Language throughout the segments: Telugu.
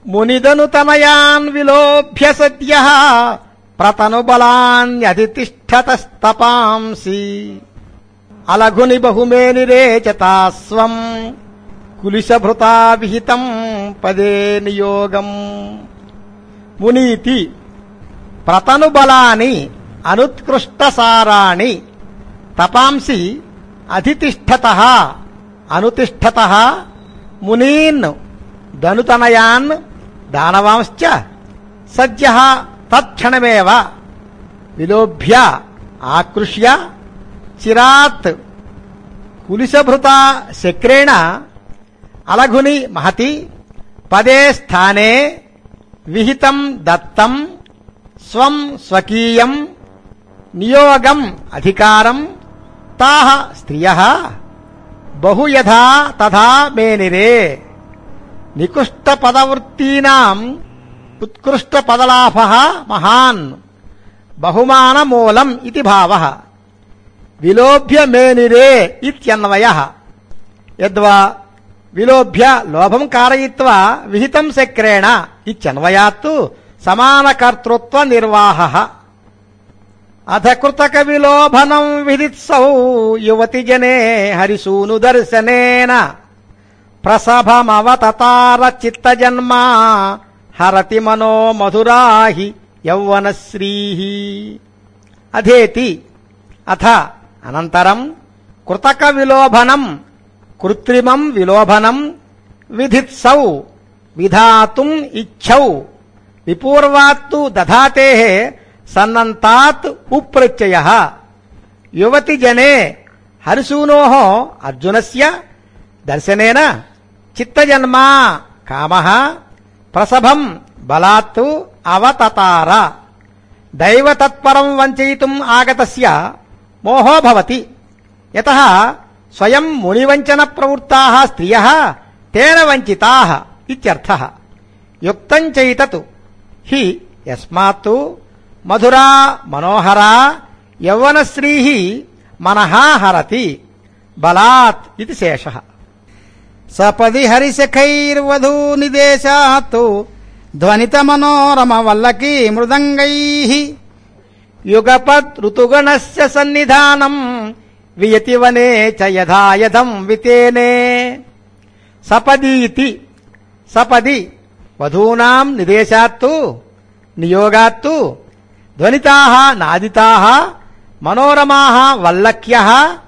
మునిదను తనయాన్ విలోభ్య సద్య ప్రతను బలాన్యతిష్టతస్తపాంసి అలఘుని బహుమేనిరేచతాస్వం కులిశభృతా విహితం పదే నియోగం మునీతి ప్రతను బలాని అనుత్కృష్టసారాణి తపాంసి అధితిష్టత అనుతిష్టత మునీన్ ధనుతనయాన్ దానవాంశ్చ సద్య తత్క్షణమేవ విలోభ్య ఆకృష్య చిరాత్ కులిశభృత శక్రేణ అలఘుని మహతి పదే స్థానే విహితం దత్తం స్వం స్వకీయం నియోగం అధికారం తాహ స్త్రియ బహుయథా తథా మేనిరే నికృష్ట పదవృత్తీనాం ఉత్కృష్ట పదలాభ మహాన్ బహుమానమూలం ఇది భావ విలోభ్య మేనిరే ఇత్యన్వయ యద్వా విలోభ్య లోభం కారయిత్వా విహితం శక్రేణ ఇత్యన్వయాత్తు సమానకర్తృత్వ నిర్వాహ అథ కృతక విలోభనం విదిత్సౌ యువతి జనే హరిసూను దర్శనేన ప్రసభమవతతార చిత్తజన్మా హరతి మనో మధురాహి యౌవనశ్రీ అధేతి అథ అనంతరం కృతక విలోభనం కృత్రిమం విలోభనం విధిత్సౌ విధాతుం ఇచ్చౌ విపూర్వాత్తు దధాతే సన్నంతాత్ ఉప్రత్యయ యువతి జనే హరిసూనో అర్జునస్య దర్శనేన చిత్తజన్మా కామ ప్రసభం బలాత్తు అవతతార దైవతత్పరం వంచయితుం ఆగతస్య మోహో భవతి యతః స్వయం మునివంచన ప్రవృత్తాः స్త్రియः తేన వంచితాः ఇత్యర్థः యుక్తం చైతత్ హి యస్మాత్తు మధురా మనోహరా యౌవనశ్రీ మనః హరతి బలాత్ ఇది శేషः సపది హరిశఖైర్వధూ నిదేశాత్ ధ్వనిత మనోరమ వల్లకీ మృదంగై యుగపత్ ఋతుగణస్య సన్నిధానం వియతి వనే చ యథా యథం వితేనే సపదీతి సపది వధూనాం నిదేశాత్తు నియోగాత్తు ధ్వనితాః నాదితాః మనోరమాः వల్లక్యः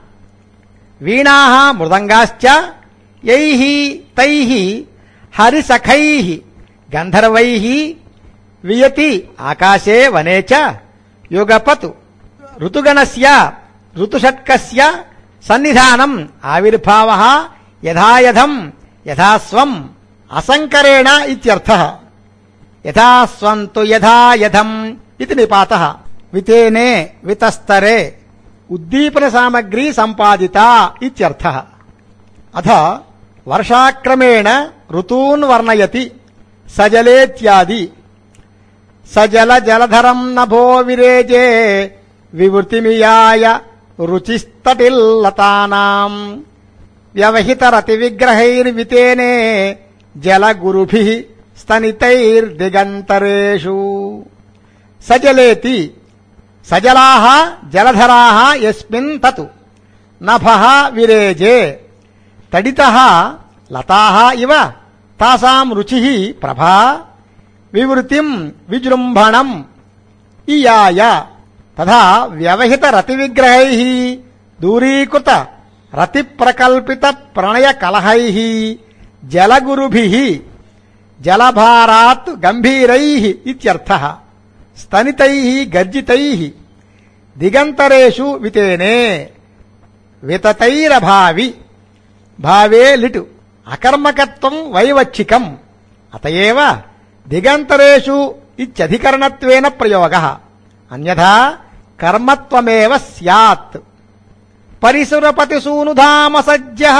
వీణాः మృదంగాశ్చ యైః తైః హరిసఖైః గంధర్వైః వియతి ఆకాశే వనే చ యుగపత్ ఋతుగణస్య ఋతుషట్కస్య సన్నిధానం ఆవిర్భావः యథాయథం యథాస్వం అసంకరేణ ఇత్యర్థः యథాస్వం తు యథాయథం ఇది నిపాతः వితేనే వితస్తరే ఉద్దీపన సామగ్రీ సంపాదిత ఇత్యర్థः అథ వర్షాక్రమేణ ఋతూన్ వర్ణయతి సజలేత్యాది సజల జలధరం నభో విరేజే వివృతిమియాయ రుచిస్తటిల్లతానాం వ్యవహిత రతి విగ్రహైర్వితేనే జలగురుభి స్తనితైర్దిగంతరేషు సజలేతి సజలాః జలధరాः యస్మిన్ తత్ నభః విరేజే తడితः లతాः ఇవ తాసాం రుచిః ప్రభా వివృతిం విజృంభణం ఇయాయ తథా వ్యవహిత రతి విగ్రహైః దూరీకృత రతి ప్రకల్పిత ప్రణయ కలహైః జలగురుభిః జలభారాత్ గంభీరైః ఇత్యర్థః స్తనితైః గర్జితైః దిగంతరేషు వితేనే వితతైరభావి భావే లిటు అకర్మకత్వం వైవచ్చికం అతయేవ దిగంతరేషు ఇత్యధికరణత్వేన ప్రయోగः అన్యథా కర్మత్వమేవ స్యాత్ పరిసురపతిసూనుధామ సజ్జః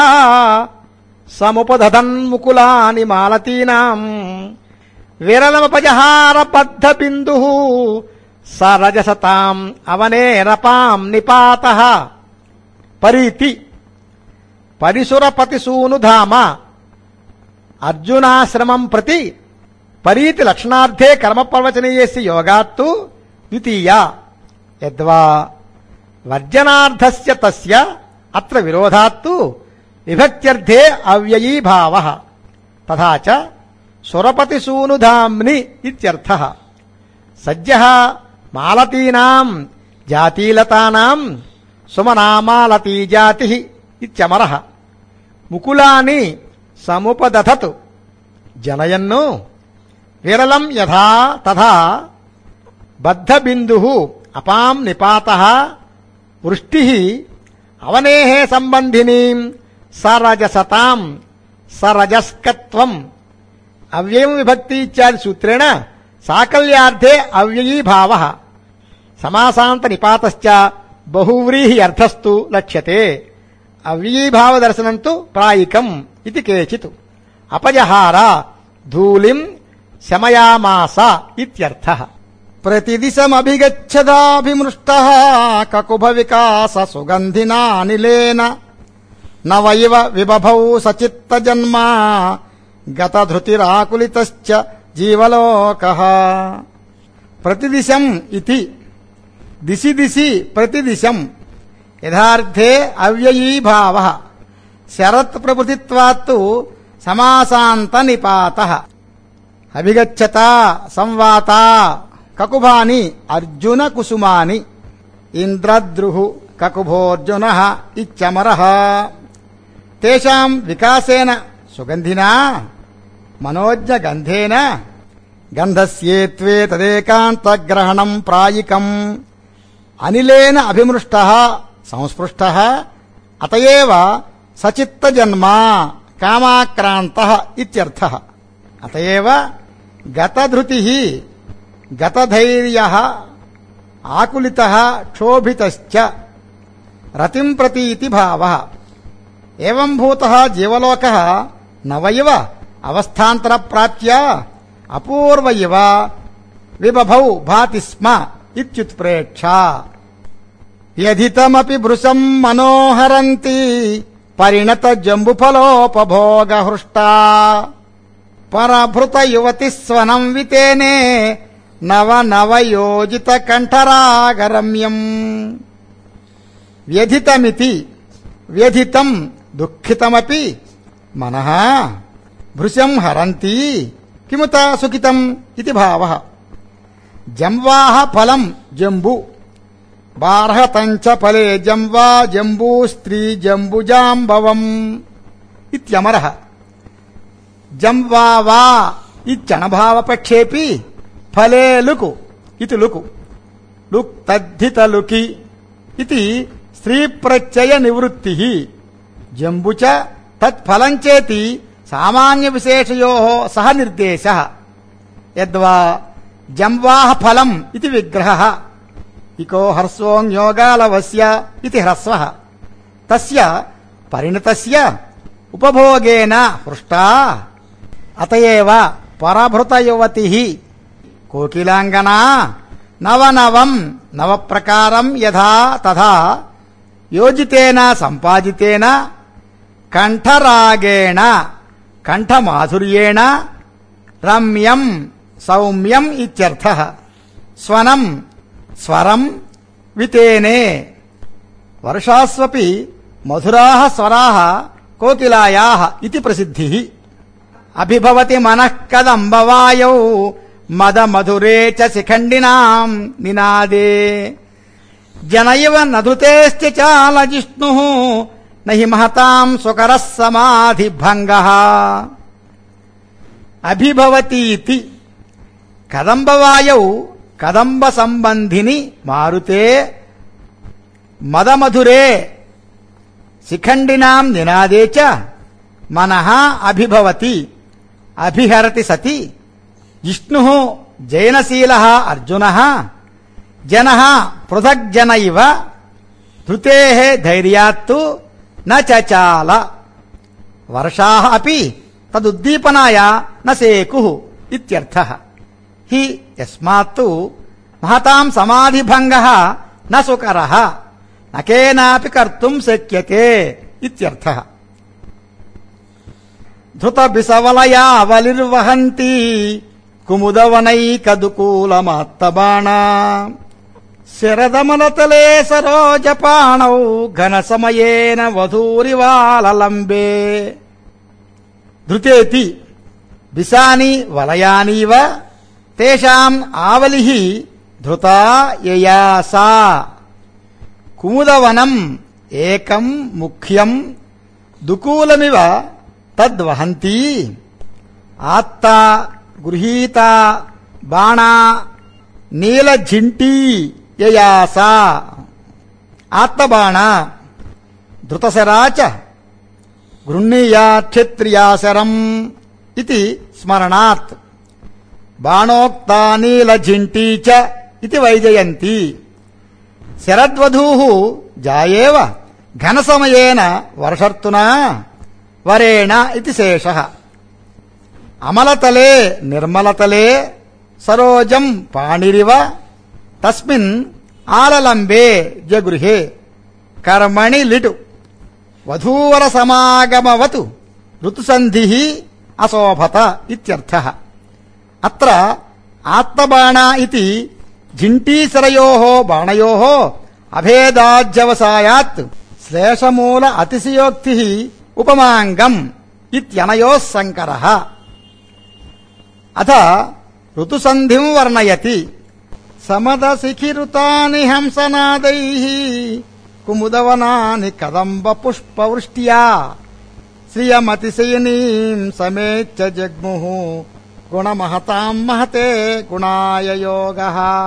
సముపదధన్ముకులాని మాలతీనాం విరలమపజహార బద్ధ బిందు సరజసతాం అవనేరపాం నిపాతః పరీతి పరిసురపతిసూనుధామ అర్జునాశ్రమం ప్రతి పరీతి లక్షణార్థే కర్మ ప్రవచనీయస్య యోగాత్తు ద్వితీయ యద్వా వర్జనార్థస్య తస్య అత్ర విరోధాత్తు విభక్త్యర్థే అవ్యయీభావ తథా చ సురపతిసూనుధామ్ని ఇత్యర్థః సద్య మాలతీనాం జాతీలతానాం సుమనామాలతీ జాతి ఇత్యమర ముకులాని సముపదథత్ జనయన్ను విరలం యథా తథా బద్ధబిందు అపాం నిపాత వృష్టి అవనేహ సంబంధినీం సరజసతాం సరజస్కత్వం అవ్యయం విభక్తి ఇత్యాది సూత్రేణ సాకల్యార్థే అవ్యయీభావ సమాసాంత నిపాతశ్చ బహువ్రీహి అర్థస్తు లక్ష్యతే అవ్యయీభావ దర్శనంతు ప్రాయికం ఇది కేచిత్ అపజహార ధూళిం శమయామాస ఇత్యర్థ ప్రతిదిశమభిగచ్చదాభిమృష్ట కకుభ వికాస సుగంధినానిలేన నవైవ విబభౌ సచిత్త జన్మ గతధృతిరాకులితశ్చ జీవలోక ప్రతిదిశం ఇతి దిశి దిశి ప్రతిదిశం యథార్థే అవ్యయీభావ శరత్ ప్రభృతిత్వాత్తు సమాసాంత నిపాత అభిగచ్చత సంవాత కకుభాని అర్జున కుసుమాని ఇంద్రద్రుహు కకుభోర్జున ఇచ్చమర తేషాం వికాసేన సుగంధినా మనోజ్ఞ గంధేన గంధస్యేత్వే తదేకాంతగ్రహణం ప్రాయికం అనిలేన అభిమృష్ట సంస్పృష్ట అతయేవ సచిత్తజన్మ కామాక్రాంత ఇత్యర్థ అతయేవ గతధృతి గతధైర్య ఆకులిత క్షోభితశ్చ రతిం ప్రతీతి భావ ఏం భూత జీవలోక నవైవ అవస్థాంతర ప్రాప్య అపూర్వ ఇవ విబభౌ భాతి స్మ ఇత్యుత్ప్రేక్ష వ్యధితమపి భృశం మనోహరంతి పరిణత జంబుఫలోపభోగ హృష్టా పరభృత యువతి స్వనం వితేనే నవ నవయోజిత కంఠరాగరమ్యం వ్యధితమితి వ్యధితం దుఃఖితమపి మనః భృశం హరంతి కిముత సుఖితం ఇది భావ జంవాహ ఫలం జంబు బార్హతంచ ఫలే జంవా జంబూ స్త్రీ జంబుజాంబవం ఇత్యమర జంవావా ఇచ్చణభావపక్షేపి ఫలే లుకు ఇది లుకు లుక్ తద్ధిత లుకి ఇది స్త్రీ ప్రత్యయ నివృత్తి జంబు చ తత్ఫలంచేతి సామాన్య విశేషయో సహ నిర్దేశ యద్వా జంవాహ ఫలం ఇది విగ్రహ ఇకో హర్స్వోంయోగాలవస్య ఇది హ్రస్వ తస్య పరిణతస్య ఉపభోగేన హృష్టా అతయేవ పరభృతయువతి కోకిలాంగనా నవనవం నవప్రకారం యథా తథా యోజితేన సంపాదితేన కంఠరాగేణ కంఠమాధుర్యేణ రమ్యం సౌమ్యం ఇత్యర్థ స్వనం స్వరం వితేనే వర్షాస్వపి మధురా స్వరా కోకిలాయా ఇది ప్రసిద్ధి అభిభవతి మనః కదంబవాయౌ మద మధురే చ శిఖండినాం నినాదే జనైవ నధుతేస్తి చాల జిష్ణు నహి మహతాం సుకర సమాధి భంగ అభిభవతీతి కదంబవాయౌ కదంబ సంబంధిని మారుతే మదమధురే శిఖండినాం నినాదే చ మనః అభిభవతి అభిహరతి సతి జిష్ణు జైనశీల అర్జున జన పృథగ్జన ఇవ ధృతే ధైర్యాత్తు నచాల వర్షా అపి తదుద్దీపనాయ న సేకు ఇత్యర్థ హి యస్మాత్తు మహతాం సమాధిభంగ న సుకర నకేనాపి కర్తుం శక్యతే ఇత్యర్థ ధృత బిసవలయావలిర్వహంతి కుముదవనైకదుకూలమాత్తబాణ శరదమలతలే సరోజపాణౌ ఘన సమయేన వధూరివాలలంబే ధృతేతి విశాని వలయానీవ తేషాం ఆవలిః ధృతా యయాసా కుముదవనం ఏకం ముఖ్యం దుకూలమివ తద్వహంతి ఆత్త గృహీత బాణా నీలఝింటీ యయాస ఆత్మబాణ ధృతశరా చ గృహ్ణీయా క్షత్రియాశరం ఇది స్మరణాత్ బాణోక్తా నీలఝింటీ చ ఇది వైజయంతి శరద్వధూ జాయేవ ఘనసమయేన వర్షర్తునా వరేణ ఇది శేష అమలతలే నిర్మలతలే సరోజం పాణిరివ తస్మిన్ ఆలలంబే జగృహే కర్మణి లిటు వధూవర సమాగమవతు ఋతుసంధి అశోభత ఇత్యర్థ అత్ర ఆత్మబాణ ఇది జింటీశరయో బాణయో అభేదాజ్యవసాయాత్ శ్లేషమూల అతిశయోక్తి ఉపమాంగం ఇత్యనయో సంకర అథ ఋతుసంధిం వర్ణయతి సమదశిఖిరుతాని హంసనాదై కుముదవనాని కదంబ పుష్పవృష్ట్యా శ్రియమతిశయనీం సమేచ్చ జగ్ముః గుణమహతాం మహతే గుణాయ యోగ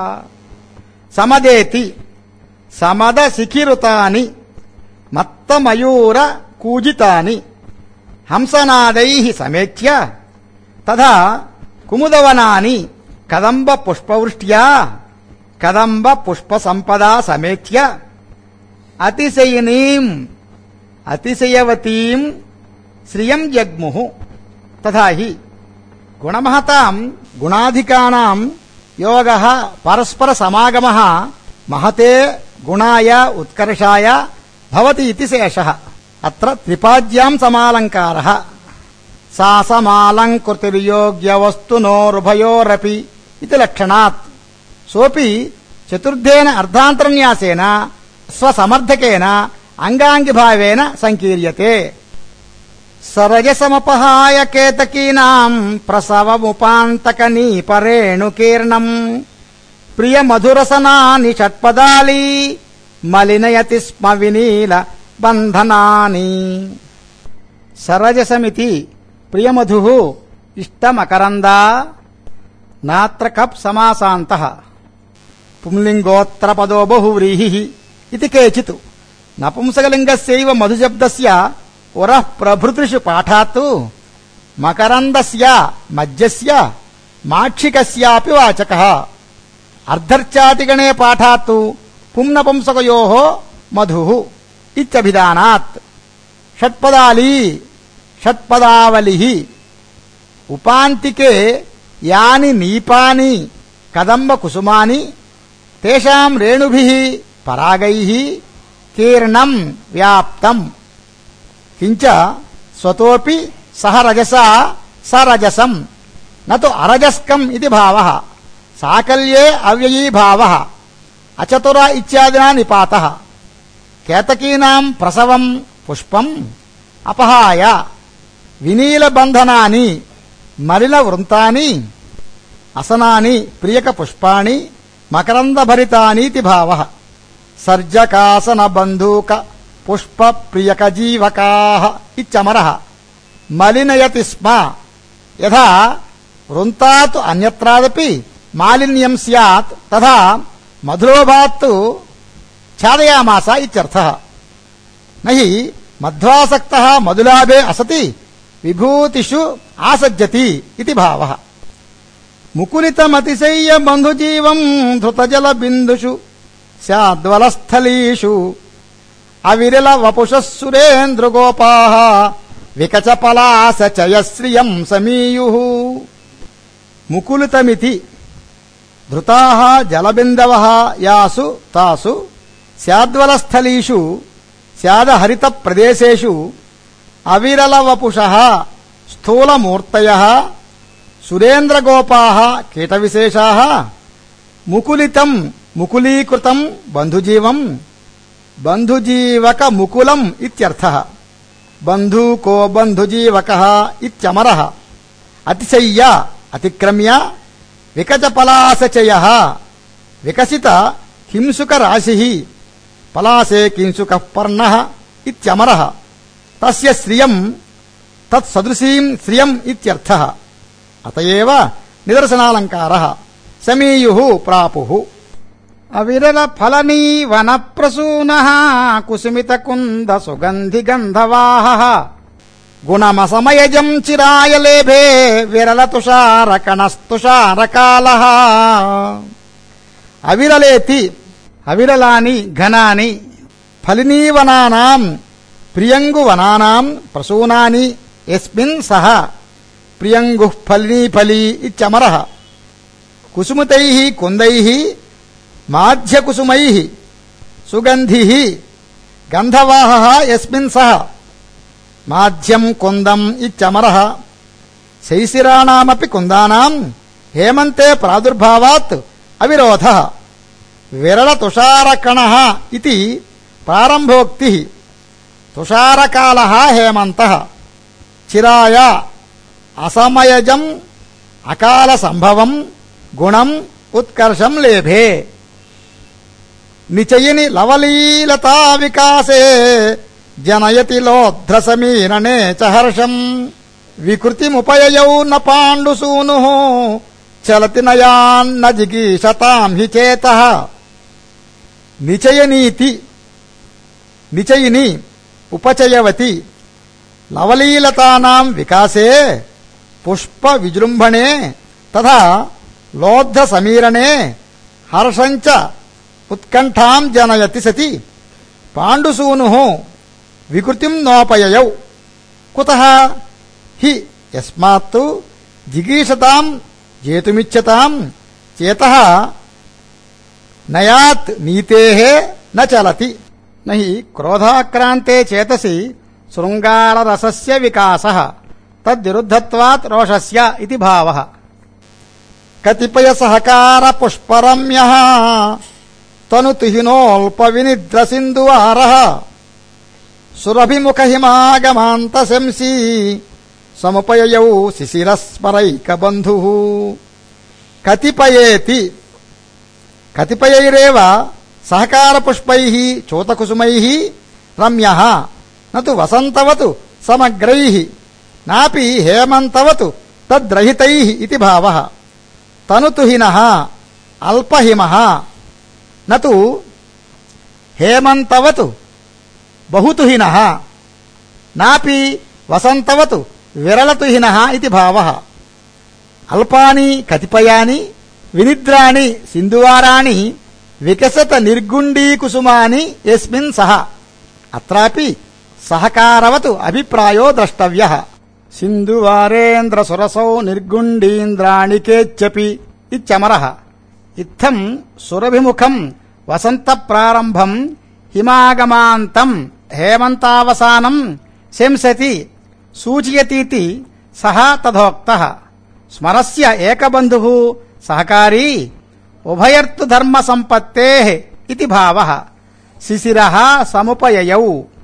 సమదేతి సమద శిఖిరుతాని మత్తమయూర కూజితాని హంసనాదై సమేత్య తథా కుముదవనాని కదంబ పుష్పవృష్ట్యా కదంబ పుష్ప సంపదా సమేత్య అతిశయనీం అతిశయవతీం శ్రియం జగ్ముః తథా హి గుణమహతాం గుణాధికానాం యోగ పరస్పర సమాగమ మహతే గుణాయ ఉత్కర్షాయ భవతి ఇతి శేషః అత్ర త్రిపాద్యాం సమాలంకారः సా సమాలంకృతిర్యోగ్య వస్తునోరుభయోరపి ఇది లక్షణాత్ సోపి చతుర్థేన అర్ధాంతరన్యాసేన స్వసమర్థకేన అంగాంగిభావేన సంకీర్యతే సరజసమపహాయ కేతకీనాం ప్రసవముపాంతకనీపరేణుకీర్ణం ప్రియ మధురసనాని షట్పదాలి మలినయతి స్మ వినీల బంధనాని సరజసమితి ప్రియమధు ఇష్టమకరందా నాత్ర కప్ సమాసాంత పుంలింగోత్ర పదో బహువ్రీహి ఇది కేచిత్ నపుంసకలింగస్యైవ మధుశబ్దస్య పురః ప్రభృతిషు పాఠాత్ మకరందస్య మధ్యస్య మాక్షికస్యాపి వాచకః అర్ధర్చాతిగణే పాఠాత్ పుంనపుంసకయో మధు ఇత్యభిధానాత్ షట్పదాలి షట్పదావలి ఉపాంతికే యాని నీపాని కదంబ కుసుమాని తేషాం రేణుభి పరాగై కీర్ణం వ్యాప్తం కించ స్వతోపి సహ రజసా సరజసం నతు అరజస్కం ఇది భావ సాకల్యే అవ్యయీ భావ అచతుర ఇత్యాదినా నిపాత కేతకీనాం ప్రసవం పుష్పం అపహాయ వినీలబంధనాని మలిన వృంతాని అసనాని ప్రియక పుష్పాణి మకరందభరితానీతి భావ సర్జకాసన బంధూక పుష్ప ప్రియక జీవకా ఇత్యమర మలినయతి స్మ యథా వృంతాత్ అన్యత్రాదపి మాలిన్యం స్యాత్ తథా మధురోభాత్తు ఛాదయామాస ఇత్యర్థః నహి మధ్వాసక్త మధులాభే అసతి విభూతిషు ఆసజ్జతి ఇది భావ ముకులితమతిశయ్య బంధుజీవం ధృతజల బిందుషు శాద్వలస్థలీషు అవిరల వపుష సురేంద్రగోపా వికచపలాస చయశ్రియం సమీయు ముకులితమితి ధృతా జలబిందవ యాసు తాసు శాద్వలస్థలీషు శాదహరిత ప్రదేశేషు అవిరలవపుష స్థూలమూర్తయ సురేంద్రగోపాः కీటవిశేషాः ముకులితం ముకులీకృతం బంధుజీవం బంధుజీవక ముకులం ఇత్యర్థః బంధూ కో బంధుజీవకः ఇత్యమరः అతిశయ్య అతిక్రమ్య వికచపలాసచయः వికసిత హింసుక రాశిః పలాసే కింసుకః పర్ణः ఇత్యమరः తస్య శ్రియం తత్సదృశీం శ్రియం ఇత్యర్థः అతయేవ నిదర్శనాలంకారः సమీయుః ప్రాపుః అవిరల ఫలనీ వన ప్రసూన కుసుమిత కుంద సుగంధి గంధవాహ గుణమసమయజం చిరాయ లేభే విరల తుషార కణస్తుషారకాల అవిరలేతి అవిరలాని ఘనాని ఫలినీవనానాం ప్రియంగువనానాం ప్రసూనాని ఎస్మిన్ సహ ప్రియంగుః ఫలినీఫలీ ఇత్యమరः కుసుమితైః కుందైః మాధ్యకుసుమైః సుగంధిః గంధవాహः యస్మిన్ సహ మాధ్యం కుందం ఇత్యమరः శైశిరాణామపి కుందానాం హేమంతే ప్రాదుర్భావాత్ అవిరోధः విరళ తుషారకణः ఇతి ప్రారంభోక్తి తుషారకాలः హేమంతः చిరాయ అసమయజం అకాల సంభవం గుణం ఉత్కర్షం లేభే నిచయిని లవలీలతా వికాసే జనయతి లోధ్రసమీరణే చ హర్షం వికృతిముపయయౌ న పాండుసూను చలతి నయాన్న జిగీషతాం హి చేత నిచయనీతి నిచయిని ఉపచయవతి లవలీలతానాం వికాసే పుష్ప విజృంభణే తథా లోద్ధ సమీరణే హర్షంచ ఉత్కంఠాం జనయతి సతి పాండుసూను వికృతిం నోపయయౌ కుతః హి యస్మాత్ జిగీషతాం జేతుమిచ్చతాం చేతః నయాత్ నీతేః న చలతి నహి క్రోధాక్రాంతే చేతసి శృంగారరసస్య వికాసః తద్విరుద్ధత్వాత్ రోషస్య ఇది భావః కతిపయ సహకార పుష్పరమ్య తనుతుహినోల్ప వినిద్ర సింధువార సురభిముఖ హిమాగమాంత శంసీ సముపయయౌ శిశిరస్మరైక బంధు కతిపయేతి కతిపయైరేవ సహకార పుష్పై చోతకుసుమై రమ్య నతు వసంతవతు సమగ్రై నాపి హేమంతవతు తద్రహితై ఇది భావః తనుతుహిన అల్పహిమ నతు హేమంతవత్ బహుతుహిన నాపి వసంతవత్ విరళతుహిన ఇది భావ అల్పాని కతిపయాని వినిద్రాణి సింధువారాణి వికసత నిర్గుండీకుసుమాని ఎస్మిన్ సహ అత్రాపి సహకారవత్ అభిప్రాయో ద్రష్టవ్య సింధువారేంద్ర సురసౌ నిర్గుండీంద్రాణి కేచ్చపి ఇత్యమరః ఇత్థం సురభిముఖం వసంత ప్రారంభం హిమాగమాంతం హేమంతావసానం శంసతి సూచయతీతి సహ తథోక్తః స్మరస్య ఏకబంధుః సహకారీ ఉభయర్తు ధర్మ సంపత్తేః ఇతి భావః శిశిరః సముపయయౌ